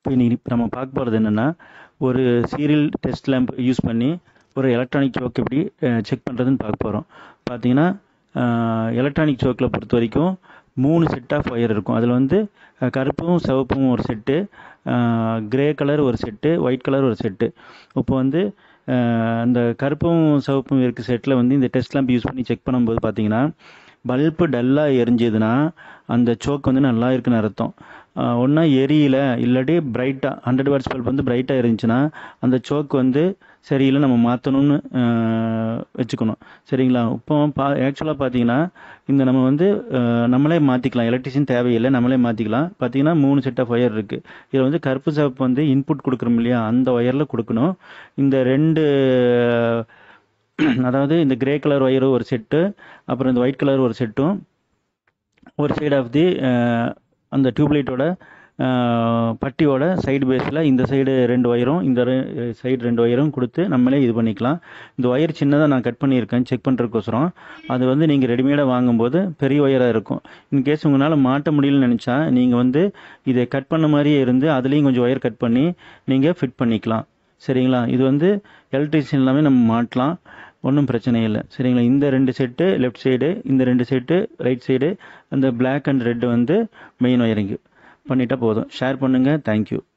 இப்போ இன்னைக்கு இப்போ நம்ம பார்க்க போகிறது என்னென்னா ஒரு சீரியல் டெஸ்ட் லேம்ப் யூஸ் பண்ணி ஒரு எலக்ட்ரானிக் சோக் எப்படி செக் பண்ணுறதுன்னு பார்க்க போகிறோம் பார்த்தீங்கன்னா எலக்ட்ரானிக் சோக்கில் பொறுத்த வரைக்கும் மூணு செட் ஆஃப் ஒயர் இருக்கும் அதில் வந்து அஹ், கருப்பும் சிவப்பும் ஒரு செட்டு கிரே கலர் ஒரு செட்டு ஒயிட் கலர் ஒரு செட்டு இப்போ வந்து அஹ், அந்த கருப்பும் சிவப்பும் இருக்க செட்டில் வந்து இந்த டெஸ்ட் லேம்ப் யூஸ் பண்ணி செக் பண்ணும்போது பார்த்தீங்கன்னா பல்பு டல்லாக எரிஞ்சதுன்னா அந்த சோக் வந்து நல்லா இருக்குன்னு அர்த்தம் ஒன்றா எரியல இல்லாட்டி பிரைட்டாக ஹண்ட்ரட் வாட்ஸ் பல்ப் வந்து பிரைட்டாக இருந்துச்சுன்னா அந்த சோக் வந்து சரியில்லை நம்ம மாற்றணும்னு வச்சுக்கணும் சரிங்களா இப்போ பா ஆக்சுவலாக பார்த்தீங்கன்னா இந்த நம்ம வந்து அஹ், நம்மளே மாற்றிக்கலாம் எலக்ட்ரிஷியன் தேவையில்லை நம்மளே மாற்றிக்கலாம் பார்த்தீங்கன்னா மூணு செட் ஆஃப் ஒயர் இருக்குது இதில் வந்து கருப்பு சிவப்பு வந்து இன்புட் கொடுக்குறோம் இல்லையா அந்த ஒயரில் கொடுக்கணும் இந்த ரெண்டு அதாவது இந்த கிரே கலர் ஒயரும் ஒரு செட்டு அப்புறம் இந்த ஒயிட் கலர் ஒரு செட்டும் ஒரு சைடு ஆஃப் தி அந்த டியூப்லைட்டோட பட்டியோட சைடு பேஸில் இந்த சைடு ரெண்டு ஒயரும் இந்த சைடு ரெண்டு ஒயரும் கொடுத்து நம்மளே இது பண்ணிக்கலாம் இந்த ஒயர் சின்னதாக நான் கட் பண்ணியிருக்கேன் செக் பண்ணுறதுக்கோசரம் அது வந்து நீங்கள் ரெடிமேடாக வாங்கும்போது பெரிய ஒயராக இருக்கும் இன்கேஸ் உங்களால் மாட்ட முடியலன்னு நினச்சா நீங்கள் வந்து இதை கட் பண்ண மாதிரியே இருந்து அதுலேயும் கொஞ்சம் ஒயர் கட் பண்ணி நீங்கள் ஃபிட் பண்ணிக்கலாம் சரிங்களா இது வந்து எலக்ட்ரிஷியன் எல்லாமே நம்ம மாட்டலாம் ஒன்றும் பிரச்சனை இல்லை சரிங்களா இந்த ரெண்டு செட்டு லெஃப்ட் சைடு இந்த ரெண்டு செட்டு ரைட் சைடு அந்த Black அண்ட் ரெட் வந்து மெயின் ஒயரிங்கு பண்ணிட்டா போதும் ஷேர் பண்ணுங்கள் தேங்க்யூ